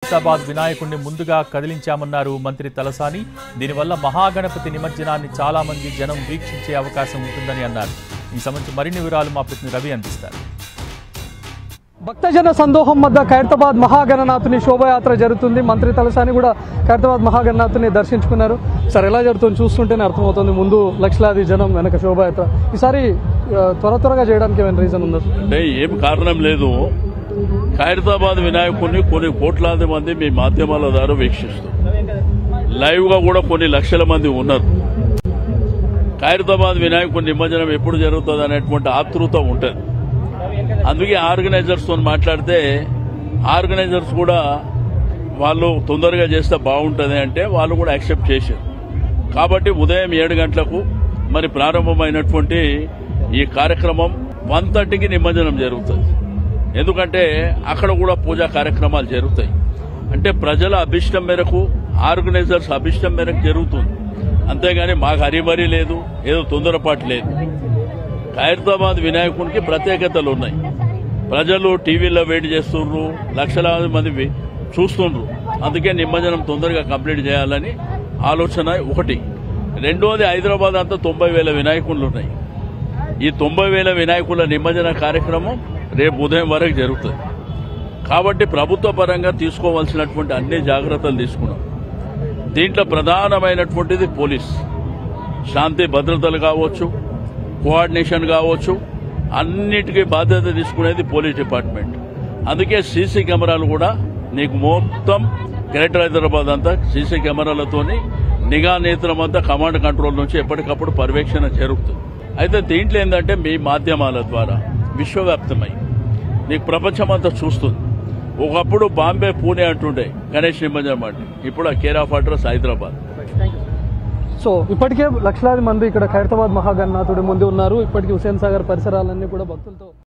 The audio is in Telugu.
ఖైరతాబాద్ వినాయకుడిని ముందుగా కదిలించామన్నారు మంత్రి తలసాని దీనివల్ల మహాగణపతి నిమజ్జనాన్ని చాలా మంది జనం వీక్షించే అవకాశం ఉంటుందని అన్నారు ఈ సంబంధించి మరిన్ని వివరాలు మా ప్రతినిధి రవి అందిస్తారు భక్తజన సందోహం మధ్య ఖైరతాబాద్ మహాగణనాథుని శోభయాత్ర జరుగుతుంది మంత్రి తలసాని కూడా ఖైరతాబాద్ మహాగణనాథుని దర్శించుకున్నారు సార్ ఎలా జరుగుతుంది చూస్తుంటేనే అర్థమవుతుంది ముందు లక్షలాది జనం వెనక శోభయాత్ర ఈసారి ఆ, త్వర త్వరగా చేయడానికి ఏమైనా రీజన్ ఉందా సార్? అంటే ఏం కారణం లేదు ఖైరతాబాద్ వినాయకుడిని కొన్ని కోట్లాది మంది మీ మాధ్యమాల ద్వారా వీక్షిస్తారు లైవ్ గా కూడా కొన్ని లక్షల మంది ఉన్నారు ఖైరతాబాద్ వినాయకుడి నిమజ్జనం ఎప్పుడు జరుగుతుంది అనేటువంటి ఆతృత ఉంటుంది అందుకే ఆర్గనైజర్స్ తో మాట్లాడితే ఆర్గనైజర్స్ కూడా వాళ్ళు తొందరగా చేస్తే బాగుంటుంది అంటే వాళ్ళు కూడా యాక్సెప్ట్ చేశారు కాబట్టి ఉదయం ఏడు గంటలకు మరి ప్రారంభమైనటువంటి ఈ కార్యక్రమం వన్ థర్టీకి నిమజ్జనం జరుగుతుంది ఎందుకంటే అక్కడ కూడా పూజా కార్యక్రమాలు జరుగుతాయి అంటే ప్రజల అభిష్టం మేరకు ఆర్గనైజర్స్ అభిష్టం మేరకు జరుగుతుంది అంతేగాని మాకు హరిమరి లేదు ఏదో తొందరపాటు లేదు ఖైరతాబాద్ వినాయకునికి ప్రత్యేకతలు ఉన్నాయి ప్రజలు టీవీలో వెయిట్ చేస్తుండ్రు లక్షలాది మంది వే- చూస్తుండ్రు అందుకే నిమజ్జనం తొందరగా కంప్లీట్ చేయాలని ఆలోచన ఒకటి రెండోది హైదరాబాద్ అంతా తొంభై వేల వినాయకులు ఉన్నాయి ఈ తొంభై వేల వినాయకుల నిమజ్జన కార్యక్రమం రేపు ఉదయం వరకు జరుగుతుంది కాబట్టి ప్రభుత్వ పరంగా తీసుకోవాల్సినటువంటి అన్ని జాగ్రత్తలు తీసుకున్నాం దీంట్లో ప్రధానమైనటువంటిది పోలీస్ శాంతి భద్రతలు కావచ్చు కోఆర్డినేషన్ కావచ్చు అన్నిటికీ బాధ్యత తీసుకునేది పోలీస్ డిపార్ట్మెంట్ అందుకే సీసీ కెమెరాలు కూడా నీకు మొత్తం గ్రేటర్ హైదరాబాద్ అంతా సీసీ కెమెరాలతోని నిఘా నేత్రం అంతా కమాండ్ కంట్రోల్ నుంచి ఎప్పటికప్పుడు పర్యవేక్షణ జరుగుతుంది అయితే దీంట్లో ఏంటంటే మీ మాధ్యమాల ద్వారా విశ్వవ్యాప్తమై నీకు ప్రపంచం అంతా చూస్తుంది ఒకప్పుడు బాంబే పూణే అంటుండే గణేష్ నిమజ్జనం అంటే ఇప్పుడు ఆ care of address Hyderabad so ఇప్పటికే లక్షలాది మంది ఇక్కడ ఖైరతాబాద్ మహాగణనాథుడి ముందు ఉన్నారు ఇప్పటికీ హుసేన్ సాగర్ పరిసరాలన్నీ కూడా భక్తులతో